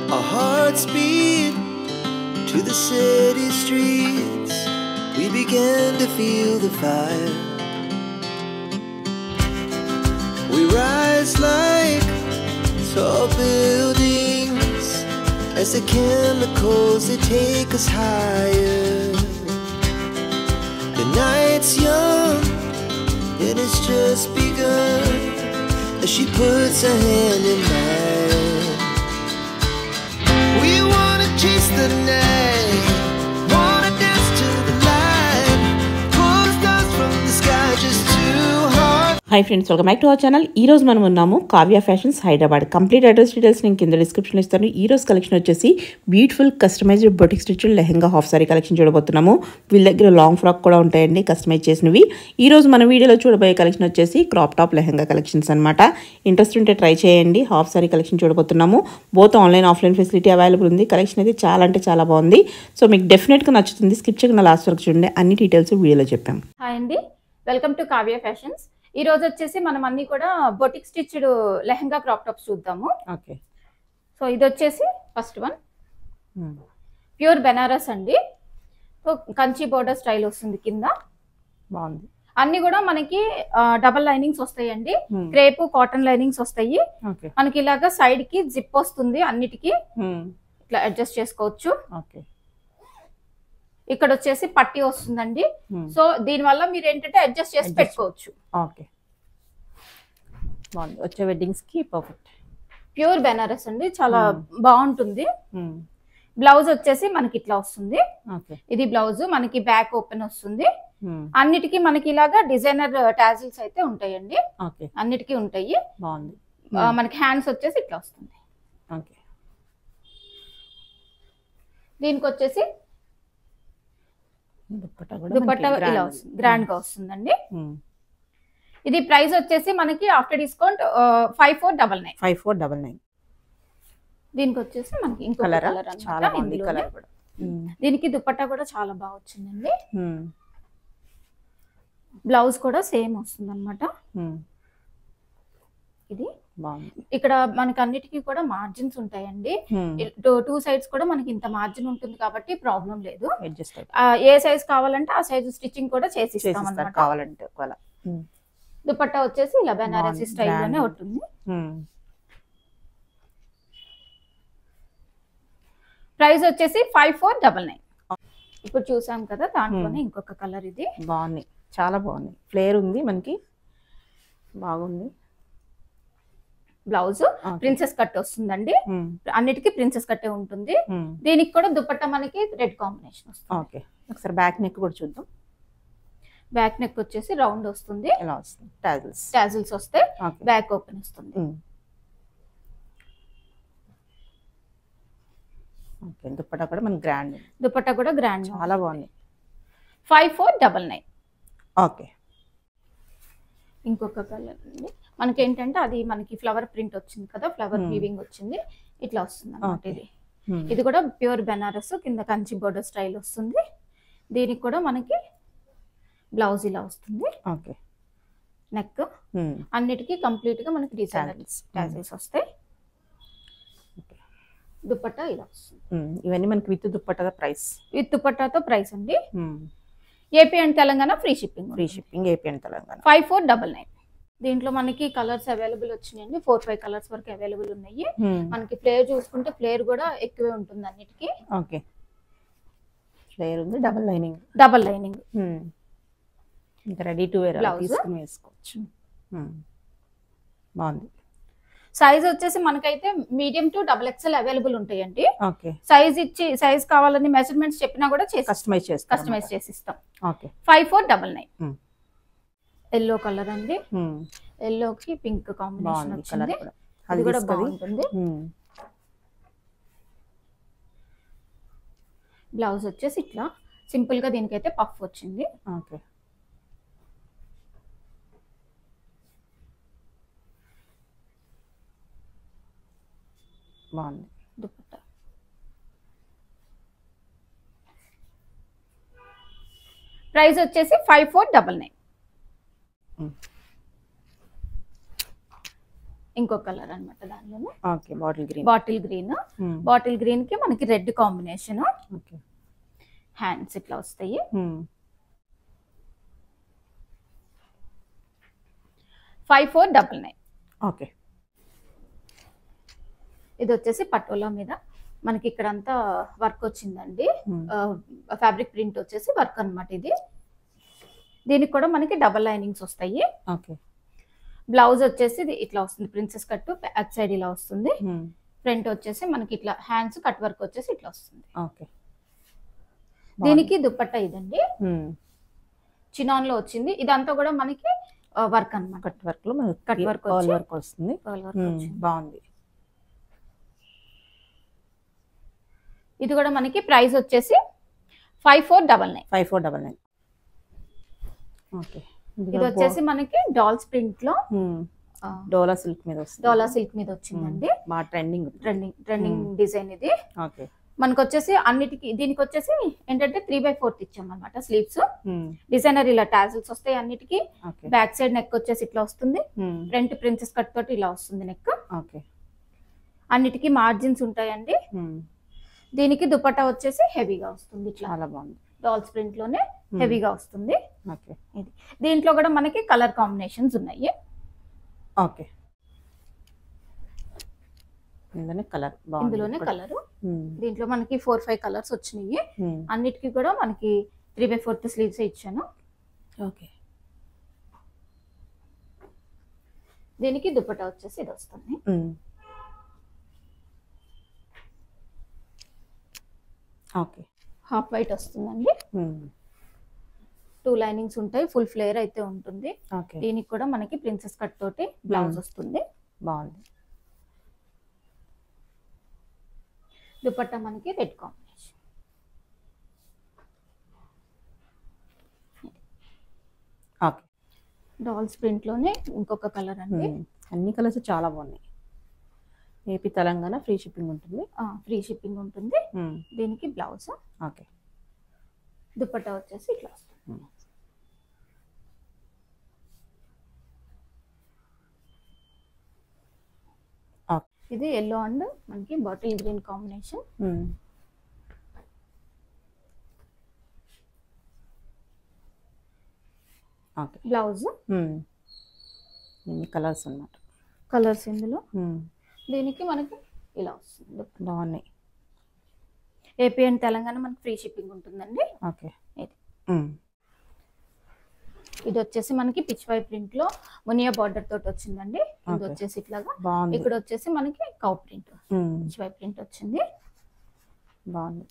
Our hearts beat to the city streets. We began to feel the fire. We rise like tall buildings as the chemicals they take us higher. The night's young and it's just begun as she puts her hand in mine. We wanna chase the night, wanna dance to the light, pull stars from the sky just too hard. Hi friends welcome back to our channel ఈ రోజు మనం ఉన్నాము Kavya fashions Hyderabad complete address details నేను కింద డిస్క్రిప్షన్లో ఇస్తాను ఈ రోజు కలెక్షన్ వచ్చేసి beautiful customised boutique stitch lehenga half sari collection చూడబోతున్నాము వీళ్ళ దగ్గర లాంగ్ ఫ్రాక్ కూడా ఉంటాయండి కస్టమైజ్ చేసినవి ఈ రోజు మన వీడియోలో చూడబోయే కలెక్షన్ వచ్చేసి క్రాప్ టాప్ లెహంగా కలెక్షన్స్ అనమాట ఇంట్రెస్ట్ ఉంటే ట్రై చేయండి హాఫ్ సారీ కలెక్షన్ చూడబోతున్నాము both online offline facility available ఉంది కలెక్షన్ అయితే చాలా అంటే చాలా బాగుంది సో మీకు డెఫినెట్గా నచ్చుతుంది స్కిప్ చేయకుండా లాస్ట్ వరకు చూడండి అన్ని డీటెయిల్స్ వీడియోలో చెప్పాం హాయ్ అండి వెల్కమ్ టు కావ్య ఫ్యాషన్స్ ఈ రోజు వచ్చేసి మనం అన్ని కూడా boutique stitched lehenga crop tops చూద్దాము ఓకే సో ఇది వచ్చేసి ఫస్ట్ వన్ ప్యూర్ బెనారస్ అండి సో కంచి బోర్డర్ స్టైల్ వస్తుంది కింద బాగుంది అన్ని కూడా మనకి డబల్ లైనింగ్స్ వస్తాయండి Hmm. క్రేపు కాటన్ లైనింగ్స్ వస్తాయి ఓకే మనకి ఇలాగా సైడ్ కి జిప్ వస్తుంది అన్నిటికీ ఇట్లా అడ్జస్ట్ చేసుకోవచ్చు ఓకే ఇక్కడ వచ్చేసి పట్టి వస్తుందండి Hmm. సో దీని వల్ల మీరు ఏంటంటే అడ్జస్ట్ చేసి Adjust. పెట్టుకోవచ్చు ఓకే బాగుంది వచ్చే వెడ్డింగ్స్కి పర్ఫెక్ట్ ప్యూర్ బెనారస్ అండి చాలా బాగుంటుంది బ్లౌజ్ వచ్చేసి మనకి ఇట్లా వస్తుంది ఓకే ఇది బ్లౌజ్ మనకి బ్యాక్ ఓపెన్ వస్తుంది అన్నిటికీ మనకి ఇలాగా డిజైనర్ టాజిల్స్ అయితే ఉంటాయండి ఓకే అన్నిటికీ ఉంటాయి బాగుంది ఆ, మనకి హ్యాండ్స్ వచ్చేసి ఇట్లా వస్తుంది ఓకే దీనికి వచ్చేసి దుప్పట్టా కూడా దుపట్టా మనకి ఇలా grand. వస్తుంది గ్రాండ్ గా వస్తుందండి ఉమ్. ఇది ప్రైస్ వచ్చేసి మనకి after discount five four double nine five four double nine దీనికి వచ్చేసి మనకి ఇంకో కలర్ కలర్ చాలా బాగుంది కలర్ కూడా ఉమ్. దీనికి దుపట్టా కూడా చాలా బాగా వచ్చిందండి ఉమ్. బ్లౌజ్ కూడా సేమ్ వస్తుంది అనమాట ఉమ్. ఇది బాగుంది ఇక్కడ మనకి అన్నిటికీ కూడా మార్జిన్స్ ఉంటాయండి ఉమ్. టూ సైడ్స్ కూడా మనకి ఇంత మార్జిన్ ఉంటుంది కాబట్టి ప్రాబ్లం లేదు అడ్జస్ట్ అయిపోయి ఆ, ఏ సైజ్ కావాలంటే ఆ సైజ్ స్టిచ్చింగ్ కూడా చేసి ఇస్తాం చేసిస్తారు అన్నమాట కావాలంటే ఒకవేళ ఉమ్. దుపట్టా వచ్చేసి ఇలా బెనారసీ బాగుంది, స్టైల్ లోనే grand. ఉంటుంది ఉమ్. ప్రైస్ వచ్చేసి ఫైవ్ ఫోర్ డబల్ నైన్ ఇప్పుడు చూసాం కదా దాంట్లోనే ఇంకొక కలర్ ఇది బాగుంది చాలా బాగుంది ఫ్లేర్ ఉంది మనకి బాగుంది బ్లౌజ్ Okay. ప్రిన్సెస్ కట్ వస్తుందండి ఉమ్. అన్నిటికీ ప్రిన్సెస్ కట్టే ఉంటుంది ఉమ్. దీనికి కూడా దుపట్టా మనకి రెడ్ కాంబినేషన్ వస్తుంది ఓకే ఒకసారి బ్యాక్ నెక్ కూడా చూద్దాం బ్యాక్ నెక్ వచ్చేసి రౌండ్ వస్తుంది ఎలా వస్తుంది టాజిల్స్ టాజిల్స్ వస్తే ఓకే బ్యాక్ ఓపెన్ వస్తుంది ఉమ్. ఓకే దుప్పటా కూడా మనకి గ్రాండ్ ఉంది. దుపట్టా కూడా గ్రాండ్ చాలా బాగుంది five four double nine okay ఇంకొక కలర్ అండి మనకి ఏంటంటే అది మనకి ఫ్లవర్ ప్రింట్ వచ్చింది కదా ఫ్లవర్ Hmm. వీవింగ్ వచ్చింది ఇట్లా వస్తుంది అన్నమాట Okay. ఇది ఉమ్. ఇది కూడా ప్యూర్ బెనారస్ కింద కంచి బోర్డర్ స్టైల్ వస్తుంది దీనికి కూడా మనకి బ్లౌజ్ ఇలా వస్తుంది ఓకే నెక్ ఉమ్. అన్నిటికీ కంప్లీట్ గా మనకి డిజైనర్ Tassels. టాజిల్స్ వస్తాయి Okay. దుపట్టా ఇలా వస్తుంది ఉమ్. ఇవన్నీ మనకి విత్ దుప్పటా ప్రైస్ విత్ దుపట్టాతో ప్రైస్ అండి A P and Telangana free shipping free shipping A P and Telangana five four double nine దీంట్లో మనకి కలర్స్ అవైలబుల్ వచ్చినాయండి ఫోర్ ఫైవ్ కలర్స్ వరకు అవైలబుల్ ఉన్నాయి ఉమ్. మనకి ఫ్లేర్ చూసుకుంటే ఫ్లేర్ కూడా ఎక్కువే ఉంటుంది అన్నిటికీ ఓకే ఫ్లేర్ ఉంది డబుల్ లైనింగ్ డబల్ లైనింగ్ ఇంకా రెడీ టు వేర్ Blouse. తీసుకుని వేసుకోవచ్చు ఉమ్. బాగుంది సైజ్ వచ్చేసి మనకైతే medium to double XL available ఉంటాయండి ఓకే సైజ్ ఇచ్చి సైజ్ కావాలని మెజర్మెంట్స్ చెప్పినా కూడా చేసి కస్టమైజ్ చేస్తాం కస్టమైజ్ చేసి ఇస్తాం okay five four double nine Hmm. Yellow colour అండి ఉమ్. ఎల్లోకి పింక్ కాంబినేషన్ బాగుంది కలర్ వచ్చింది కూడా అది అది కూడా తీసుకొని బాగుంటుంది బ్లౌజ్ వచ్చేసి ఇట్లా సింపుల్ గా దీనికైతే పఫ్ వచ్చింది ఓకే బాగుంది దుపట్టా ప్రైస్ వచ్చేసి five four double nine Hmm. ఇంకో కలర్ అన్నమాట దానిలోనే okay bottle green bottle green bottle green కి మనకి రెడ్ కాంబినేషన్ ఓకే హ్యాండ్స్ ఇట్లా వస్తాయి five four double nine okay ఇది వచ్చేసి పటోలా మీద మనకి ఇక్కడ అంతా వర్క్ వచ్చిందండి ఫ్యాబ్రిక్ ప్రింట్ వచ్చేసి వర్క్ అన్నమాట ఇది దీనికి కూడా మనకి డబల్ లైనింగ్స్ వస్తాయి ఓకే బ్లౌజ్ వచ్చేసి ఇది ఇట్లా వస్తుంది ప్రిన్సెస్ కట్ అట్ సైడ్ ఇలా వస్తుంది ఫ్రంట్ వచ్చేసి మనకి ఇట్లా హ్యాండ్స్ కట్ వర్క్ వచ్చేసి ఇట్లా వస్తుంది ఓకే దీనికి దుప్పట్టా ఇదండి చినాన్ లో వచ్చింది ఇదంతా కూడా మనకి వర్క్ అన్నమాట కట్ వర్క్ లో మనకి Cut work ఆల్ వచ్చి- వర్క్ వస్తుంది Pearl work మ్మ్. వచ్చింది. బాగుంది ఇది కూడా మనకి ప్రైస్ వచ్చేసి five four double nine five four double nine okay ఇది వచ్చేసి మనకి డాల్స్ ప్రింట్ లో డోలా సిల్క్ మీద వస్తుంది డోలా సిల్క్ మీద వచ్చిందండి బాగా ట్రెండింగ్ ట్రెండింగ్ ట్రెండింగ్ డిజైన్ ఇది ఓకే మనకు వచ్చేసి అన్నిటికి దీనికి వచ్చేసి ఏంటంటే త్రీ బై ఫోర్త్ ఇచ్చాం అనమాట స్లీవ్స్ డిజైనర్ ఇలా టాజిల్స్ వస్తాయి అన్నిటికి ఓకే బ్యాక్ సైడ్ నెక్ వచ్చేసి ఇట్లా వస్తుంది ఫ్రంట్ ప్రిన్సెస్ కట్ తోటి ఇలా వస్తుంది నెక్ ఓకే అన్నిటికీ మార్జిన్స్ ఉంటాయండి దీనికి దుపట్టా వచ్చేసి హెవీగా వస్తుంది ఇట్లా చాలా బాగుంది డాల్స్ ప్రింట్ లోనే హెవీగా వస్తుంది ఓకే ఇది దీంట్లో కూడా మనకి కలర్ కాంబినేషన్స్ ఉన్నాయి ఓకే ఇందులోనే కలర్ ఇందులోనే కలర్ దీంట్లో మనకి ఫోర్ ఫైవ్ కలర్స్ వచ్చినాయి అన్నిటికీ కూడా మనకి త్రీ బై ఫోర్త్ స్లీవ్స్ ఇచ్చాను ఓకే దీనికి దుపట్టా వచ్చేసి ఇది వస్తుంది ఓకే హాఫ్ వైట్ వస్తుందండి టూ లైనింగ్స్ ఉంటాయి ఫుల్ ఫ్లేర్ అయితే ఉంటుంది ఓకే దీనికి కూడా మనకి ప్రిన్సెస్ కట్ తోటి బ్లౌజ్ వస్తుంది బాగుంది దుపట్టా మనకి red combination okay dolls print లోనే ఇంకొక కలర్ అండి అన్ని కలర్స్ చాలా బాగున్నాయి ఏపీ తెలంగాణ ఫ్రీ షిప్పింగ్ ఉంటుంది ఫ్రీ షిప్పింగ్ ఉంటుంది దీనికి బ్లౌజ్ ఓకే దుపట్టా వచ్చేసి ఇట్లా వస్తుంది ఓకే ఇది ఎల్లో అండ్ మనకి bottle green combination okay blouse ఇన్ని కలర్స్ అన్నమాట కలర్స్ ఇందులో దీనికి మనకి ఇలా వస్తుంది దుపట్టా. బాగున్నాయి ఏపీ అండ్ తెలంగాణ మనకి ఫ్రీ షిప్పింగ్ ఉంటుందండి ఓకే ఇది ఇది వచ్చేసి మనకి పిచ్ వై ప్రింట్ లో మునియా బార్డర్ తోటి వచ్చిందండి ఇది Okay. వచ్చేసి ఇట్లాగా బాగుంది ఇక్కడ వచ్చేసి మనకి cow print um, pichwai print వచ్చింది బాగుంది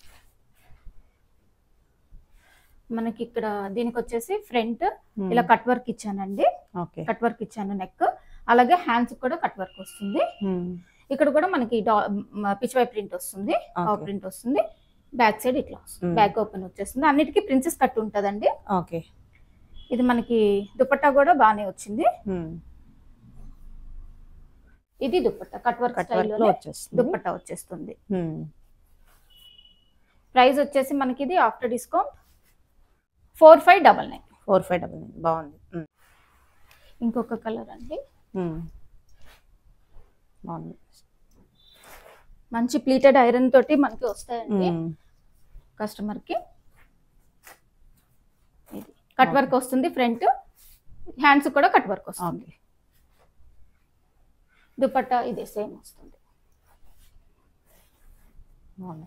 మనకి ఇక్కడ దీనికి వచ్చేసి ఫ్రంట్ ఉమ్, ఇలా కట్ వర్క్ ఇచ్చానండి ఓకే కట్ వర్క్ ఇచ్చాను నెక్ అలాగే హ్యాండ్స్ కూడా కట్ వర్క్ వస్తుంది ఉమ్, ఇక్కడ కూడా మనకి పిచ్ వై ప్రింట్ వస్తుంది కౌ Okay. ప్రింట్ వస్తుంది బ్యాక్ సైడ్ ఇట్లా వస్తుంది Hmm. బ్యాక్ ఓపెన్ వచ్చేస్తుంది అన్నిటికీ ప్రిన్సెస్ కట్ ఉంటుందండి ఓకే ఇది మనకి దుపట్టా కూడా బాగానే వచ్చింది ఉమ్, ఇది dupatta cut work cut work లో స్టైల్లో వచ్చేస్తుంది దుపట్టా వచ్చేస్తుంది ఉమ్, ప్రైస్ వచ్చేసి మనకి ఇది after discount four five double nine four five double nine బాగుంది ఉమ్, ఇంకొక కలర్ అండి ఉమ్, బాగుంది మంచి ప్లీటెడ్ ఐరన్ తోటి మనకి వస్తాయండి ఉమ్, కస్టమర్ కి ఇది కట్ వర్క్ వస్తుంది ఫ్రంట్ హ్యాండ్స్ కూడా కట్ వర్క్ వస్తుంది ఓకే దుపట్టా ఇదే సేమ్ వస్తుంది బాగుంది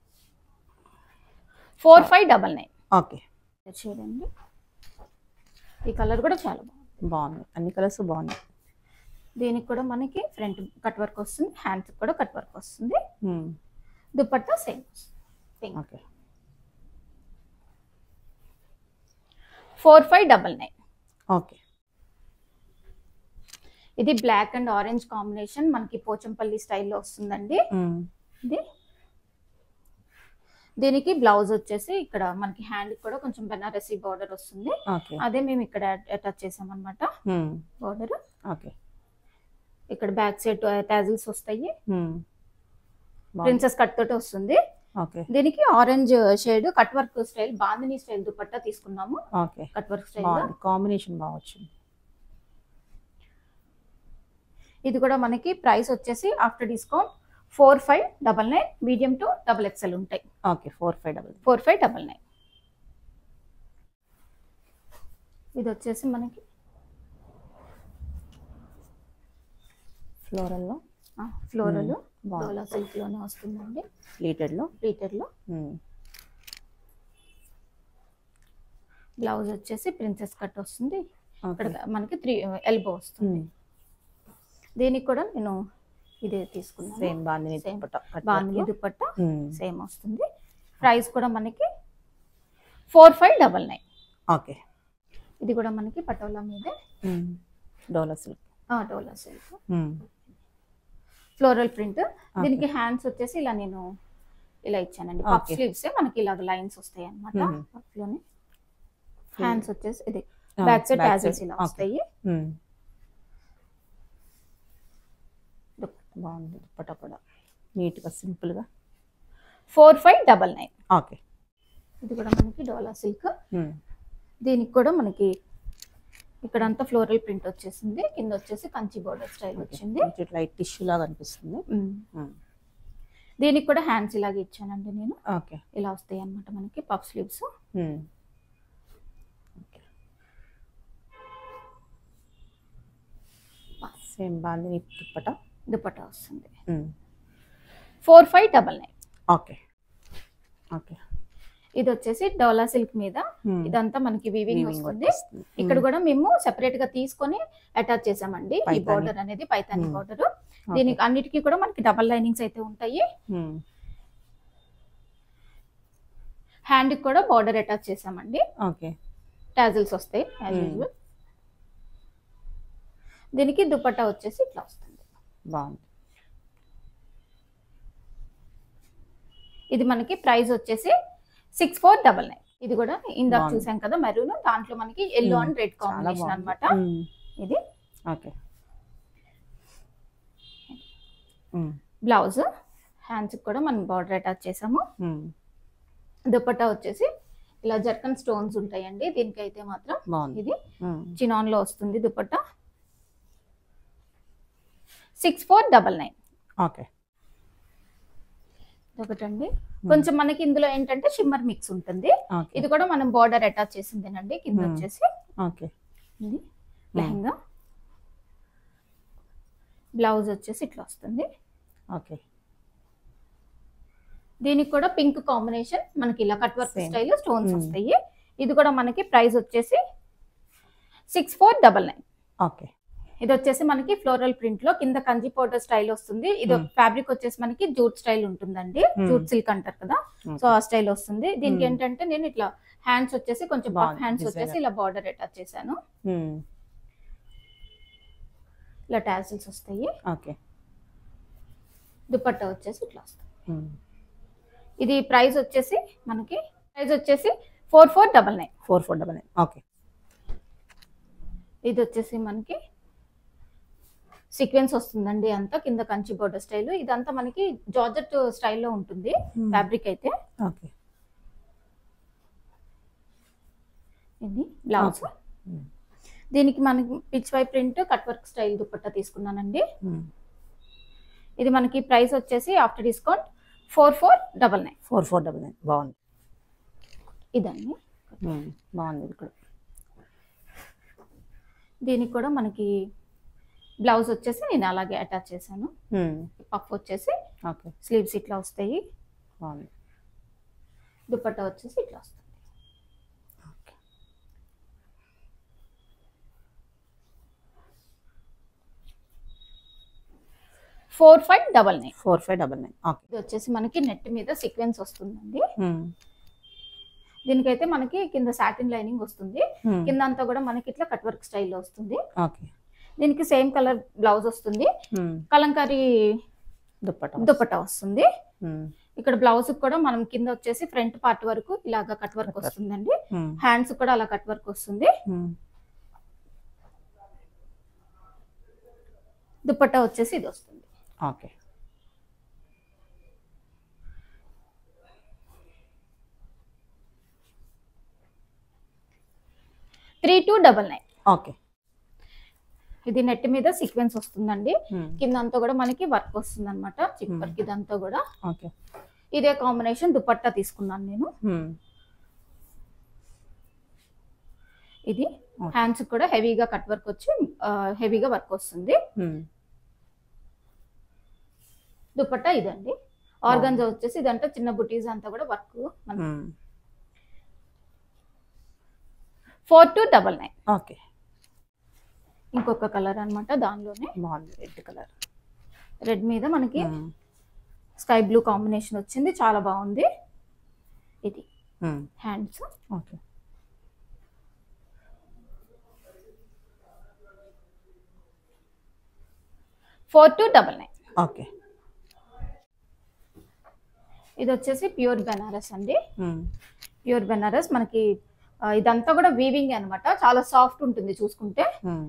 four five double nine okay చూడండి ఈ కలర్ కూడా చాలా బాగుంది బాగుంది అన్ని కలర్స్ బాగున్నాయి దీనికి కూడా మనకి ఫ్రంట్ కట్ వర్క్ వస్తుంది హ్యాండ్స్ కూడా కట్ వర్క్ వస్తుంది um, dupatta same pink okay four five double nine okay ఇది బ్లాక్ అండ్ ఆరెంజ్ కాంబినేషన్ మనకి పోచంపల్లి స్టైల్లో వస్తుందండి ఉమ్, ఇది దీనికి బ్లౌజ్ వచ్చేసి ఇక్కడ మనకి హ్యాండ్ కూడా కొంచెం బెనారసీ బార్డర్ వస్తుంది ఓకే అదే మేము ఇక్కడ అటాచ్ చేసాం అనమాట ఉమ్, బార్డర్ ఓకే ఇక్కడ బ్యాక్ సైడ్ టాజిల్స్ వస్తాయి ఉమ్, బాగుంది. ప్రిన్సెస్ కట్ తోటి వస్తుంది ఓకే దీనికి orange shade cut work style bandhani style dupatta తీసుకున్నాము ఓకే కట్ వర్క్ స్టైల్ బాగుంది కాంబినేషన్ బాగా వచ్చింది ఇది కూడా మనకి ప్రైస్ వచ్చేసి after discount four five double nine medium to double XL ఉంటాయి okay four five double four five double nine ఇది వచ్చేసి మనకి ఫ్లోరల్లో ఫ్లోరల్ బాగుంది. డోలా సిల్క్ లోనే వస్తుందండి ప్లీటెడ్లో ప్లీటెడ్ లో బ్లౌజ్ వచ్చేసి ప్రిన్సెస్ కట్ వస్తుంది ఇక్కడ మనకి త్రీ ఎల్బో వస్తుంది దీనికి కూడా నేను ఇదే తీసుకున్నాను సేమ్ బాగుంది Same. దుప్పట బాగుంది దుపట్ట సేమ్ వస్తుంది ప్రైస్ కూడా మనకి four five double nine okay ఇది కూడా మనకి పటోలా మీదే డోలా సిల్క్ ఆ, డోలా సిల్క్ ఫ్లోరల్ ప్రింట్ దీనికి హ్యాండ్స్ వచ్చేసి ఇలా నేను ఇలా ఇచ్చానండి పఫ్ Okay. స్లీవ్స్ మనకి ఇలాగ లైన్స్ వస్తాయి అనమాట Mhm. లోనే హ్యాండ్స్ వచ్చేసి ఇది Ah, back side back tassels side. ఇలా Okay. వస్తాయి బాగుంది దుప్పట కూడా నీట్గా సింపుల్గా four five double nine okay ఇది కూడా మనకి డోలా సిల్క్ దీనికి కూడా మనకి ఇక్కడ అంతా ఫ్లోరల్ ప్రింట్ వచ్చేసింది కింద వచ్చేసి కంచి బోర్డర్ స్టైల్ వచ్చింది కొంచెం లైట్ టిష్యూ లాగా అనిపిస్తుంది మ్మ్. దీనికి కూడా హ్యాండ్స్ ఇలాగే ఇచ్చానండి నేను ఓకే ఇలా వస్తాయి అన్నమాట మనకి పఫ్ స్లీవ్స్ సేమ్ బాగుంది నీట్ దుప్పట దుపట్టా వస్తుంది Mm. Four five double nine okay okay ఇది వచ్చేసి డోలా సిల్క్ మీద Mm. ఇదంతా మనకి వీవింగ్ Weaving వస్తుంది వస్తుంది. ఇక్కడ కూడా మేము సెపరేట్ గా తీసుకొని అటాచ్ చేసామండి ఈ పైతాని. బార్డర్ అనేది పైతాని Mm. బార్డర్ దీనికి అన్నిటికీ కూడా మనకి డబల్ లైనింగ్స్ అయితే ఉంటాయి Mm. హ్యాండ్ కూడా బార్డర్ అటాచ్ చేసామండి ఓకే టాజిల్స్ వస్తాయి యాజ్ Mm. యూజువల్ దీనికి దుపట్టా వచ్చేసి ఇట్లా వస్తుంది బాగుంది ఇది మనకి ప్రైస్ వచ్చేసి సిక్స్ ఫోర్ డబల్ నైన్ ఇది కూడా ఇందాక బాగుంది. చూసాం కదా మెరూన్ దాంట్లో మనకి ఎల్లో Mm. అండ్ రెడ్ చాలా కాంబినేషన్ బాగుంది అన్నమాట Mm. ఇది ఓకే బ్లౌజ్ హ్యాండ్స్ కూడా మనం బార్డర్ అటాచ్ చేసాము దుపట్టా వచ్చేసి ఇలా జర్కన్ స్టోన్స్ ఉంటాయండి దీనికైతే మాత్రం బాగుంది ఇది Mm. చినాన్ లో వస్తుంది dupatta six four double nine okay ఒకటండి కొంచెం మనకి ఇందులో ఏంటంటే షిమ్మర్ మిక్స్ ఉంటుంది ఓకే ఇది కూడా మనం బార్డర్ అటాచ్ చేసిందేనండి కింద Hmm. వచ్చేసి ఓకే ఇది లెహంగా బ్లౌజ్ వచ్చేసి ఇట్లా వస్తుంది ఓకే దీనికి కూడా పింక్ కాంబినేషన్ మనకి ఇలా cut work Same. Style stones Hmm. వస్తాయి ఇది కూడా మనకి ప్రైస్ వచ్చేసి six four double nine okay ఇది వచ్చేసి మనకి ఫ్లోరల్ ప్రింట్ లో కింద కంచి పౌడర్ స్టైల్ వస్తుంది ఇది Hmm. ఫ్యాబ్రిక్ వచ్చేసి మనకి జూట్ స్టైల్ ఉంటుందండి Hmm. జూట్ సిల్క్ అంటారు కదా సో ఆ స్టైల్ వస్తుంది దీనికి Hmm. ఏంటంటే నేను ఇట్లా హ్యాండ్స్ వచ్చేసి కొంచెం బాగుంది, హ్యాండ్స్ designer. వచ్చేసి ఇలా బార్డర్ అటాచ్ చేశాను ఇలా టాసిల్స్ వస్తాయి ఓకే దుపట్టా వచ్చేసి ఇట్లా వస్తుంది ఇది ప్రైస్ వచ్చేసి మనకి ప్రైస్ వచ్చేసి four four double nine four four double nine okay ఇది వచ్చేసి మనకి సీక్వెన్స్ వస్తుందండి అంతా కింద కంచి బోర్డర్ స్టైల్ ఇదంతా మనకి జార్జెట్ స్టైల్లో ఉంటుంది ఫ్యాబ్రిక్ అయితే ఓకే ఇది బ్లౌజ్ దీనికి మనకి pichwai print cut work style dupatta తీసుకున్నానండి ఇది మనకి ప్రైస్ వచ్చేసి after discount four four double nine four four double nine బాగుంది ఇదండి బాగుంది ఇది కూడా దీనికి కూడా మనకి బ్లౌజ్ వచ్చేసి నేను అలాగే అటాచ్ చేశాను పఫ్ వచ్చేసి ఓకే స్లీవ్స్ ఇట్లా వస్తాయి బాగుంది దుపట్టా వచ్చేసి ఇట్లా వస్తుంది okay four five double nine four five double nine okay ఇది వచ్చేసి మనకి నెట్ మీద సీక్వెన్స్ వస్తుందండి దీనికైతే మనకి కింద సాటిన్ లైనింగ్ వస్తుంది కింద అంతా కూడా మనకి ఇట్లా కట్ వర్క్ స్టైల్లో వస్తుంది ఓకే దీనికి సేమ్ కలర్ బ్లౌజ్ వస్తుంది కలంకారీ దుప్పట దుపట్టా వస్తుంది ఇక్కడ బ్లౌజ్ కూడా మనం కింద వచ్చేసి ఫ్రంట్ పార్ట్ వరకు ఇలాగా కట్ వర్క్ Cut work. వస్తుందండి హ్యాండ్స్ కూడా అలా కట్ వర్క్ వస్తుంది దుపట్టా వచ్చేసి ఇది వస్తుంది okay three two double nine okay ఇది నెట్ మీద సీక్వెన్స్ వస్తుందండి Hmm. కింద అంతా కూడా మనకి వర్క్ వస్తుంది అనమాట చిప్ వర్క్ ఇదంతా కూడా ఓకే ఇదే కాంబినేషన్ దుపట్టా తీసుకున్నాను నేను Hmm. ఇది Okay. హ్యాండ్స్ కూడా హెవీగా కట్ వర్క్ వచ్చి హెవీగా వర్క్ వస్తుంది Hmm. దుపట్టా ఇదండి ఆర్గన్జా వచ్చేసి ఇదంతా చిన్న బుటీస్ అంతా కూడా work Hmm. Four two double nine okay ఇంకొక కలర్ అన్నమాట దానిలోనే బాగుంది రెడ్ కలర్ రెడ్ మీద మనకి స్కై బ్లూ కాంబినేషన్ వచ్చింది చాలా బాగుంది ఇది hands okay four two double nine okay ఇది వచ్చేసి ప్యూర్ బెనారస్ అండి ప్యూర్ బెనారస్ మనకి ఆ, ఇదంతా కూడా వీవింగ్ అన్నమాట చాలా సాఫ్ట్ ఉంటుంది చూసుకుంటే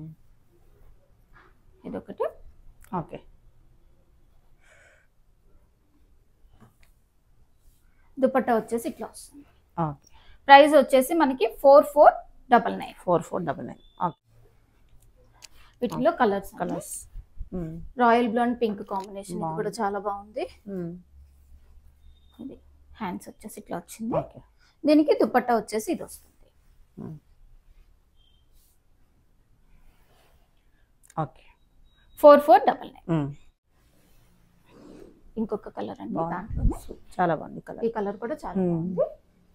ఇది ఒకటి ఓకే దుపట్టా వచ్చేసి ఇట్లా వస్తుంది ఓకే ప్రైస్ వచ్చేసి మనకి four four double nine four four double nine okay వీటిలో colours colours royal blond pink combination ఇది కూడా చాలా బాగుంది ఇది హ్యాండ్స్ వచ్చేసి ఇట్లా వచ్చింది ఓకే దీనికి దుపట్టా వచ్చేసి ఇది వస్తుంది okay four four double nine ఇంకొక కలర్ అండి దాంట్లోనే చాలా బాగుంది కలర్ ఈ కలర్ కూడా చాలా Hmm. బాగుంది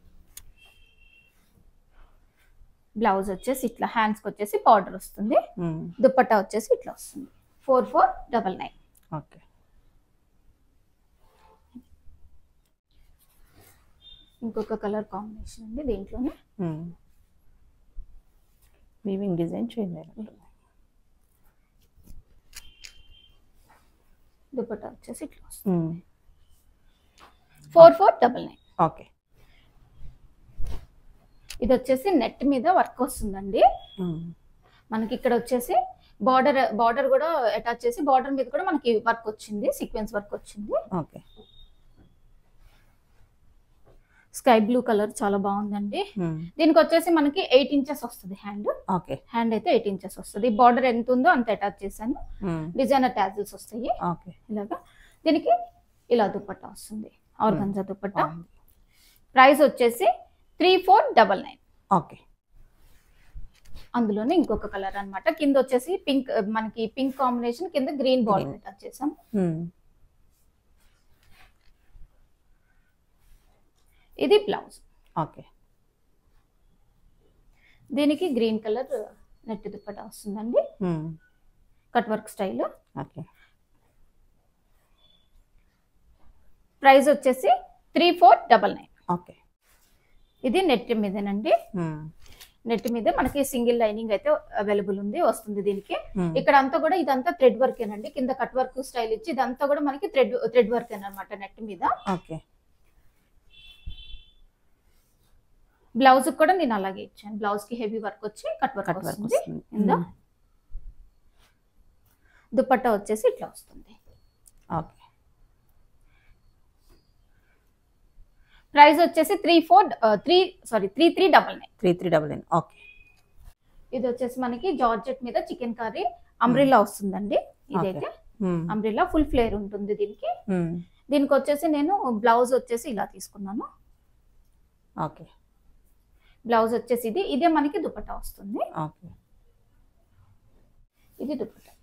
బ్లౌజ్ వచ్చేసి ఇట్లా హ్యాండ్స్కి వచ్చేసి పౌడర్ వస్తుంది దుపట్టా వచ్చేసి ఇట్లా వస్తుంది four four double nine okay ఇంకొక కలర్ కాంబినేషన్ అండి దీంట్లోనే వీవింగ్ డిజైన్ చేంజ్ అయినట్టుంది దుపట్టా వచ్చేసి ఇట్లా వస్తుంది four four double nine okay ఇది వచ్చేసి నెట్ మీద వర్క్ వస్తుందండి మనకి ఇక్కడ వచ్చేసి బార్డర్ బార్డర్ కూడా అటాచ్ చేసి బార్డర్ మీద కూడా మనకి వర్క్ వచ్చింది సీక్వెన్స్ వర్క్ వచ్చింది ఓకే స్కై బ్లూ కలర్ చాలా బాగుందండి దీనికి వచ్చేసి మనకి ఎయిట్ ఇంచెస్ వస్తుంది హ్యాండ్ ఓకే హ్యాండ్ అయితే ఎయిట్ ఇంచెస్ వస్తుంది బార్డర్ ఎంత ఉందో అంత అటాచ్ చేశాను డిజైనర్ టాజిల్స్ వస్తాయి ఓకే ఇలాగా దీనికి ఇలా దుపట్టా వస్తుంది ఆర్గంజా దుపట్టా ప్రైస్ వచ్చేసి three four double nine okay అందులోనే ఇంకొక కలర్ అన్నమాట కింద వచ్చేసి పింక్ మనకి పింక్ కాంబినేషన్ కింద గ్రీన్ బార్డర్ అటాచ్ చేసాం ఇది బ్లౌజ్ ఓకే దీనికి గ్రీన్ కలర్ నెట్ దుపట్టా వస్తుందండి cut work style okay price వచ్చేసి three four double nine okay ఇది నెట్ మీదేనండి నెట్ మీద మనకి సింగిల్ లైనింగ్ అయితే అవైలబుల్ ఉంది వస్తుంది దీనికి ఇక్కడ అంతా కూడా ఇదంతా థ్రెడ్ వర్క్ ఏనండి కింద కట్ వర్క్ స్టైల్ ఇచ్చి ఇదంతా కూడా మనకి థ్రెడ్ థ్రెడ్ వర్క్ అనమాట నెట్ మీద ఓకే బ్లౌజ్ కూడా నేను అలాగే ఇచ్చాను బ్లౌజ్ కి హెవీ వర్క్ వచ్చి కట్ వర్క్ కట్ వర్క్ వస్తుంది వస్తుంది ఇందా దుపట్టా వచ్చేసి ఇట్లా వస్తుంది ఓకే ప్రైస్ వచ్చేసి three four three sorry three three double nine three three double nine okay ఇది వచ్చేసి మనకి జార్జెట్ మీద చికెన్ కర్రీ అంబ్రిల్లా వస్తుందండి ఇదైతే అంబ్రిల్లా ఫుల్ ఫ్లేర్ ఉంటుంది దీనికి దీనికి వచ్చేసి నేను బ్లౌజ్ వచ్చేసి ఇలా తీసుకున్నాను ఓకే బ్లౌజ్ వచ్చేసి ఇది ఇదే మనకి దుపట్టా వస్తుంది ఓకే ఇది dupatta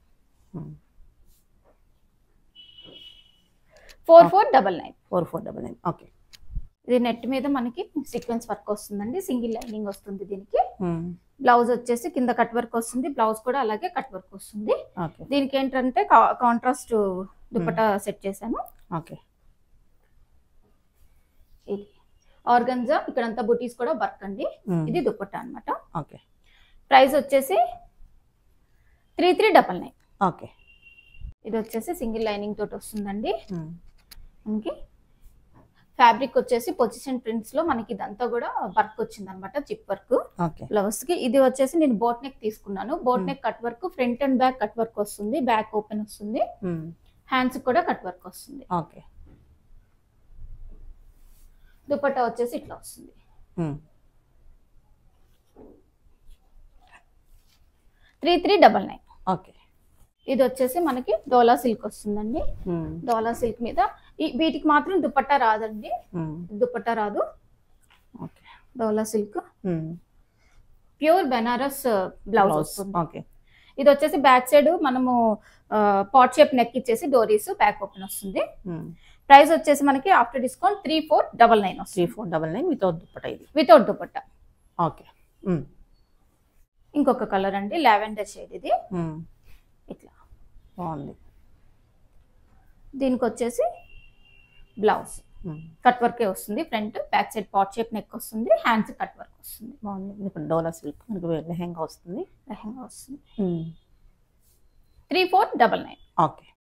four four double nine four four double nine okay ఇది నెట్ మీద మనకి సీక్వెన్స్ వర్క్ వస్తుందండి సింగిల్ లైనింగ్ వస్తుంది దీనికి బ్లౌజ్ వచ్చేసి కింద కట్ వర్క్ వస్తుంది బ్లౌజ్ కూడా అలాగే కట్ వర్క్ వస్తుంది ఓకే దీనికి ఏంటంటే కాంట్రాస్ట్ దుపట్టా సెట్ చేశాను ఓకే ఇది ఆర్గన్జా ఇక్కడంతా బుటీస్ కూడా వర్క్ అండి ఇది దుపట్టా అన్నమాట ఓకే ప్రైస్ వచ్చేసి three three double nine okay ఇది వచ్చేసి సింగిల్ లైనింగ్ తోటి వస్తుందండి మనకి ఫ్యాబ్రిక్ వచ్చేసి పొజిషన్ ప్రింట్స్ లో మనకి ఇదంతా కూడా వర్క్ వచ్చింది అనమాట చిప్ వర్క్ ఓకే బ్లౌజ్ కి ఇది వచ్చేసి నేను బోట్ నెక్ తీసుకున్నాను boat neck cut work front and back cut work వస్తుంది బ్యాక్ ఓపెన్ వస్తుంది హ్యాండ్స్ కూడా కట్ వర్క్ వస్తుంది ఓకే దుపట్టా వచ్చేసి ఇట్లా వస్తుంది three three double nine okay ఇది వచ్చేసి మనకి డోలా సిల్క్ వస్తుందండి డోలా సిల్క్ మీద ఈ వీటికి మాత్రం దుపట్టా రాదండి దుపట్టా రాదు okay dola silk pure Banaras blouse వస్తుంది ఓకే ఇది వచ్చేసి బ్యాక్ సైడ్ మనము పాట్ షేప్ నెక్ ఇచ్చేసి డోరీస్ బ్యాక్ ఓపెన్ వస్తుంది ప్రైస్ వచ్చేసి మనకి after discount three four double nine three వస్తుంది four double nine without dupatta ఇది వితౌట్ దుపట్టా ఓకే ఇంకొక కలర్ అండి లావెండర్ షేడ్ ఇది ఇట్లా బాగుంది దీనికి వచ్చేసి బ్లౌజ్ కట్ వర్కే వస్తుంది front back side pot shape neck వస్తుంది హ్యాండ్స్ కట్ వర్క్ వస్తుంది బాగుంది ఇప్పుడు డోలా సిల్క్ మనకు లెహెంగా వస్తుంది లెహంగా వస్తుంది three four double nine okay